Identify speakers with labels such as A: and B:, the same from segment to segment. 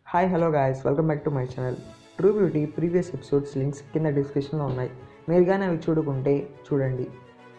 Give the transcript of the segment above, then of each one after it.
A: hi hello guys welcome back to my channel true beauty previous episodes links కింద డిస్క్రిప్షన్లో ఉన్నాయి మీరు కానీ అవి చూడుకుంటే చూడండి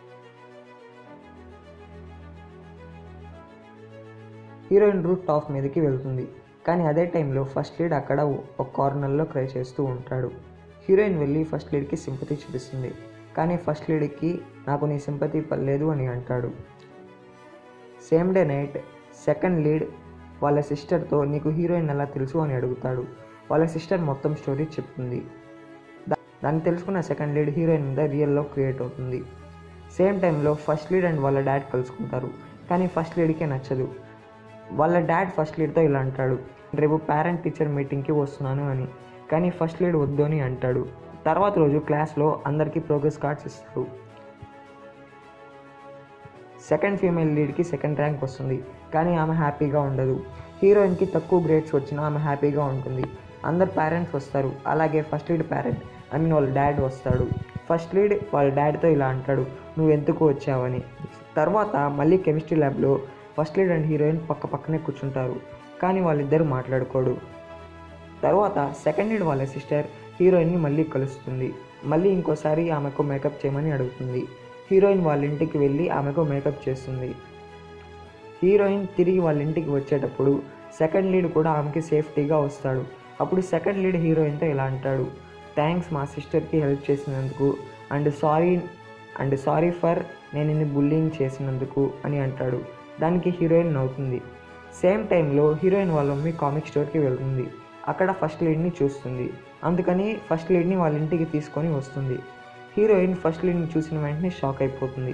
A: హీరోయిన్ రూట్ టాప్ మీదకి వెళ్తుంది కానీ అదే టైంలో ఫస్ట్ లీడ్ అక్కడ ఒక కార్నర్లో క్రై చేస్తూ ఉంటాడు హీరోయిన్ వెళ్ళి ఫస్ట్ లీడ్కి సింపతి చూపిస్తుంది కానీ ఫస్ట్ లీడ్కి నాకు నీ సింపతి పర్లేదు అని అంటాడు same day night second lead వాళ్ళ సిస్టర్తో నీకు హీరోయిన్ ఎలా తెలుసు అని అడుగుతాడు వాళ్ళ సిస్టర్ మొత్తం స్టోరీ చెప్తుంది దా- దాన్ని తెలుసుకున్న సెకండ్ లీడ్ హీరోయిన్ మీద రియల్ లవ్ క్రియేట్ అవుతుంది సేమ్ టైంలో ఫస్ట్ లీడ్ అండ్ వాళ్ళ డాడ్ కలుసుకుంటారు కానీ ఫస్ట్ లీడ్కే నచ్చదు వాళ్ళ డాడ్ ఫస్ట్ లీడ్తో ఇలా అంటాడు రేపు పేరెంట్ టీచర్ మీటింగ్కి వస్తున్నాను అని కానీ ఫస్ట్ లీడ్ వద్దు అని అంటాడు తర్వాత రోజు క్లాస్లో అందరికీ ప్రోగ్రెస్ కార్డ్స్ ఇస్తారు సెకండ్ ఫీమేల్ లీడ్కి సెకండ్ ర్యాంక్ వస్తుంది కానీ ఆమె హ్యాపీగా ఉండదు హీరోయిన్కి తక్కువ గ్రేడ్స్ వచ్చినా ఆమె హ్యాపీగా ఉంటుంది అందరు పేరెంట్స్ వస్తారు అలాగే first lead parent I mean వాళ్ళ డాడ్ వస్తాడు ఫస్ట్ లీడ్ వాళ్ళ డాడ్తో ఇలా అంటాడు నువ్వు ఎందుకు వచ్చావని తర్వాత మళ్ళీ కెమిస్ట్రీ ల్యాబ్లో ఫస్ట్ లీడ్ అండ్ హీరోయిన్ పక్క పక్కనే కూర్చుంటారు కానీ వాళ్ళిద్దరూ మాట్లాడుకోడు తర్వాత సెకండ్ లీడ్ వాళ్ళ సిస్టర్ హీరోయిన్ని మళ్ళీ కలుస్తుంది మళ్ళీ ఇంకోసారి ఆమెకు మేకప్ చేయమని అడుగుతుంది హీరోయిన్ వాళ్ళ ఇంటికి వెళ్ళి ఆమెకు మేకప్ చేస్తుంది హీరోయిన్ తిరిగి వాళ్ళ ఇంటికి వచ్చేటప్పుడు సెకండ్ లీడ్ కూడా ఆమెకి సేఫ్టీగా వస్తాడు అప్పుడు సెకండ్ లీడ్ హీరోయిన్తో ఇలా అంటాడు థ్యాంక్స్ మా సిస్టర్కి హెల్ప్ చేసినందుకు and sorry and sorry for నేను నిన్ను బుల్లింగ్ చేసినందుకు అని అంటాడు దానికి హీరోయిన్ నవ్వుతుంది సేమ్ టైంలో హీరోయిన్ వాళ్ళ మమ్మీ కామిక్ స్టోర్కి వెళ్తుంది అక్కడ ఫస్ట్ లీడ్ని చూస్తుంది అందుకని ఫస్ట్ లీడ్ని వాళ్ళ ఇంటికి తీసుకొని వస్తుంది హీరోయిన్ ఫస్ట్ లీడ్ని చూసిన వెంటనే షాక్ అయిపోతుంది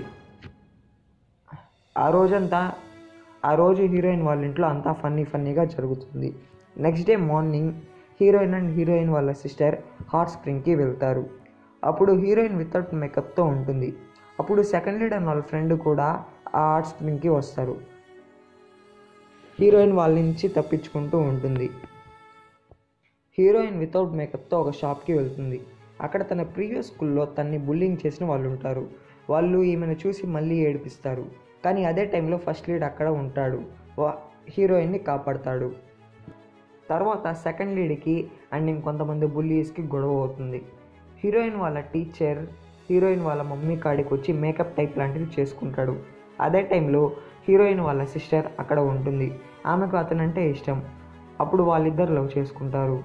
A: ఆ రోజంతా ఆ రోజు హీరోయిన్ వాళ్ళ ఇంట్లో అంతా ఫన్నీ ఫన్నీగా జరుగుతుంది next day morning heroine and heroine వాళ్ళ సిస్టర్ హాట్ స్ప్రింగ్కి వెళ్తారు అప్పుడు హీరోయిన్ వితౌట్ మేకప్తో ఉంటుంది అప్పుడు సెకండ్ లీడ్ అండ్ వాళ్ళ ఫ్రెండ్ కూడా ఆ హాట్ స్ప్రింగ్కి వస్తారు హీరోయిన్ వాళ్ళ నుంచి తప్పించుకుంటూ ఉంటుంది హీరోయిన్ వితౌట్ మేకప్తో ఒక షాప్కి వెళ్తుంది అక్కడ తన ప్రీవియస్ స్కూల్లో తన్ని బుల్లింగ్ చేసిన వాళ్ళు ఉంటారు వాళ్ళు ఈమెను చూసి మళ్ళీ ఏడిపిస్తారు కానీ అదే టైంలో ఫస్ట్ లీడ్ అక్కడ ఉంటాడు వా- హీరోయిన్ని కాపాడతాడు తర్వాత సెకండ్ లీడ్కి అండ్ ఇంకొంతమంది బుల్లీస్కి గొడవ అవుతుంది హీరోయిన్ వాళ్ళ టీచర్ హీరోయిన్ వాళ్ళ మమ్మీ కాడికి వచ్చి మేకప్ టైప్ లాంటివి చేసుకుంటాడు అదే టైంలో హీరోయిన్ వాళ్ళ సిస్టర్ అక్కడ ఉంటుంది ఆమెకు అతనంటే ఇష్టం అప్పుడు వాళ్ళిద్దరు లవ్ చేసుకుంటారు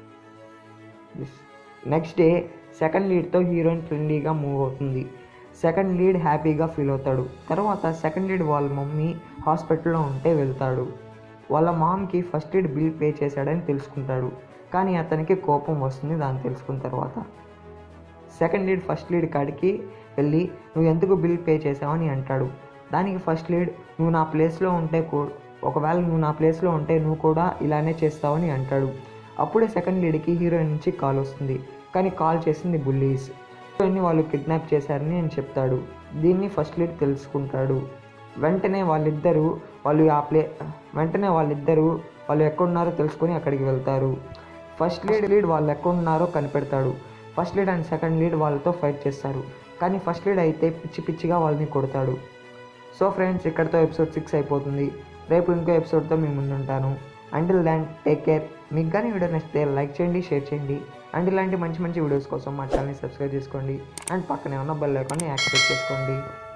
A: నెక్స్ట్ డే సెకండ్ లీడ్తో హీరోయిన్ ఫ్రెండ్లీగా మూవ్ అవుతుంది సెకండ్ లీడ్ హ్యాపీగా ఫీల్ అవుతాడు తర్వాత సెకండ్ లీడ్ వాళ్ళ మమ్మీ హాస్పిటల్లో ఉంటే వెళ్తాడు వాళ్ళ మామ్కి ఫస్ట్ లీడ్ బిల్ పే చేశాడని తెలుసుకుంటాడు కానీ అతనికి కోపం వస్తుంది దాన్ని తెలుసుకున్న తర్వాత సెకండ్ లీడ్ ఫస్ట్ లీడ్ కాడికి వెళ్ళి నువ్వు ఎందుకు బిల్ పే చేసావని అంటాడు దానికి ఫస్ట్ లీడ్ నువ్వు నా ప్లేస్లో ఉంటే కూ ఒకవేళ నువ్వు నా ప్లేస్లో ఉంటే నువ్వు కూడా ఇలానే చేస్తావని అంటాడు అప్పుడే సెకండ్ లీడ్కి హీరోయిన్ నుంచి కాల్ వస్తుంది కానీ కాల్ చేసింది బుల్లీస్ హీరోయిన్ని వాళ్ళు కిడ్నాప్ చేశారని అని చెప్తాడు దీన్ని ఫస్ట్ లీడ్ తెలుసుకుంటాడు వెంటనే వాళ్ళిద్దరూ వాళ్ళు ఆ ప్లే వెంటనే వాళ్ళిద్దరూ వాళ్ళు ఎక్కడున్నారో తెలుసుకొని అక్కడికి వెళ్తారు ఫస్ట్ లీడ్ లీడ్ వాళ్ళు ఎక్కడున్నారో కనిపెడతాడు first lead and second lead వాళ్ళతో ఫైట్ చేస్తారు కానీ ఫస్ట్ లీడ్ అయితే పిచ్చి పిచ్చిగా వాళ్ళని కొడతాడు సో ఫ్రెండ్స్ ఇక్కడితో ఎపిసోడ్ సిక్స్ అయిపోతుంది రేపు ఇంకో ఎపిసోడ్తో మీ ముందుంటాను అంటిల్ దాన్ టేక్ కేర్ మీకు కానీ వీడియో నచ్చితే లైక్ చేయండి షేర్ చేయండి అండ్ ఇలాంటి మంచి మంచి వీడియోస్ కోసం మా ఛానల్ని సబ్స్క్రైబ్ చేసుకోండి అండ్ పక్కనే ఉన్న బెల్ ఐకాన్ని యాక్టివేట్ చేసుకోండి